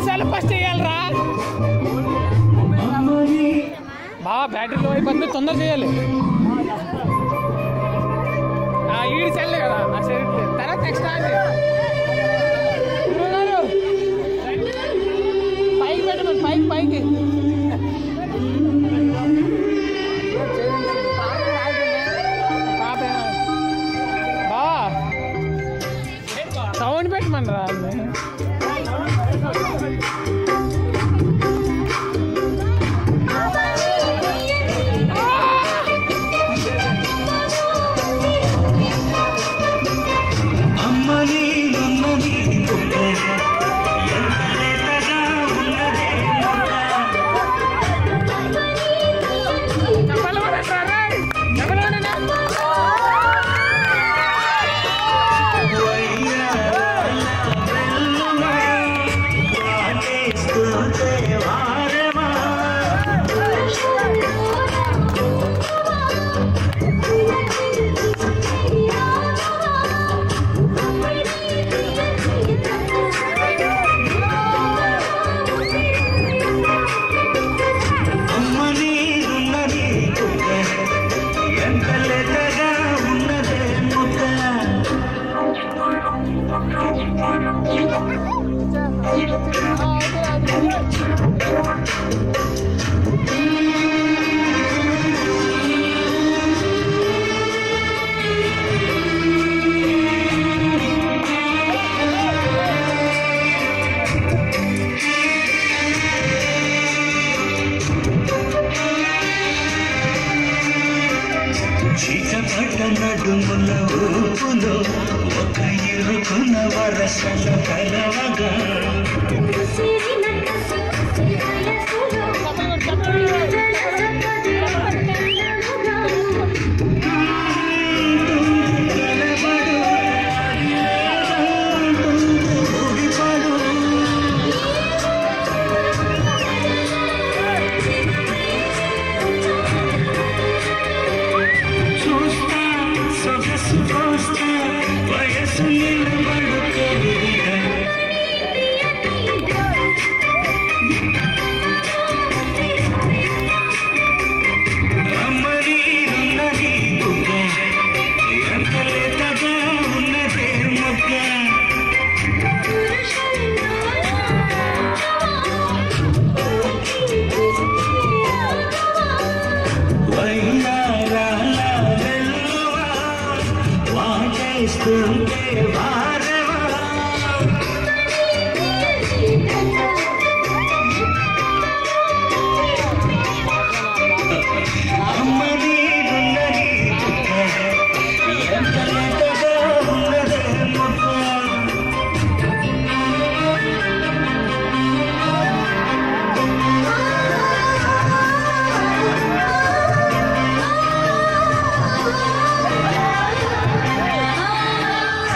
నిమిషాలు ఫస్ట్ చేయాలిరా బాగా బ్యాటరీ లో అయిపోతుంది తొందర చేయాలి ఆ, ఈడి సెల్లే కదా ఆ సెల్ తర్వాత నెక్స్ట్ ఆన్ చేయి. గురువుగారు, పైకి పెట్టమని పైకి పైకి పాప బా సౌండ్ పెట్టమని రా అమ్మని నమ్మని పుట్ట ఎంతగా ఉన్నదే చెప్పాలి కూడా రా, రేయ్. చెప్పాలి కూడా నా. వాటేస్తుంటే వారమా అమ్మని ఉన్నది పుట్ట ఎంత లేతగా ఉన్నదే ముద్ద చీకపడ్డ నడుముల ఊపులో ఒక ఇరుకున్న వరసల కలవగా కలబడు ఊగిపడు చూస్తా సొగసు చూస్తా వయసు నిలబడు కవిగా అమ్మని ఉన్నది బుగ్గ ఎంత లేతగా ఉన్నదే మొగ్గ వయ్యారాల వెల్లువా వాటేస్తుంటే వారవా అమ్మని ఉన్నది బుగ్గ ఎంత లేతగా ఉన్నదే మొగ్గ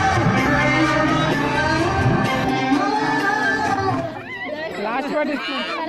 లాస్ట్ పార్ట్ ఇస్తున్నాను